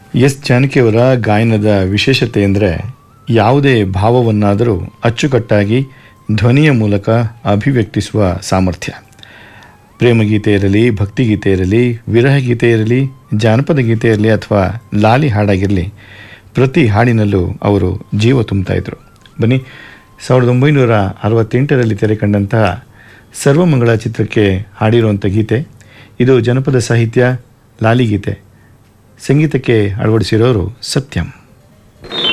S ಜಾನಕಿಯವರ ಗಾಯನದ ವಿಶೇಷತೆ ಎಂದರೆ ಯಾವುದೇ ಭಾವವನ್ನಾದರೂ ಅಚ್ಚುಕಟ್ಟಾಗಿ ಧ್ವನಿಯ ಮೂಲಕ ಅಭಿವ್ಯಕ್ತಿಸುವ ಸಾಮರ್ಥ್ಯ ಪ್ರೇಮಗೀತೆ ಇರಲಿ ಭಕ್ತಿಗೀತೆ ಇರಲಿ ವಿರಹ ಗೀತೆ ಇರಲಿ ಜಾನಪದ ಗೀತೆ ಇರಲಿ ಅಥವಾ ಲಾಲಿ ಹಾಡಾಗಿರಲಿ ಪ್ರತಿ ಹಾಡಿನಲ್ಲೂ ಅವರು ಜೀವ ತುಂಬ್ತಾ ಇದ್ರು ಬನ್ನಿ ಸಾವಿರದ ಒಂಬೈನೂರ ಅರವತ್ತೆಂಟರಲ್ಲಿ ತೆರೆ ಕಂಡಂತಹ ಸರ್ವಮಂಗಳ ಚಿತ್ರಕ್ಕೆ ಹಾಡಿರುವಂಥ ಗೀತೆ ಇದು ಜನಪದ ಸಾಹಿತ್ಯ ಲಾಲಿ ಗೀತೆ ಸಂಗೀತಕ್ಕೆ ಅಳವಡಿಸಿರೋರು ಸತ್ಯಂ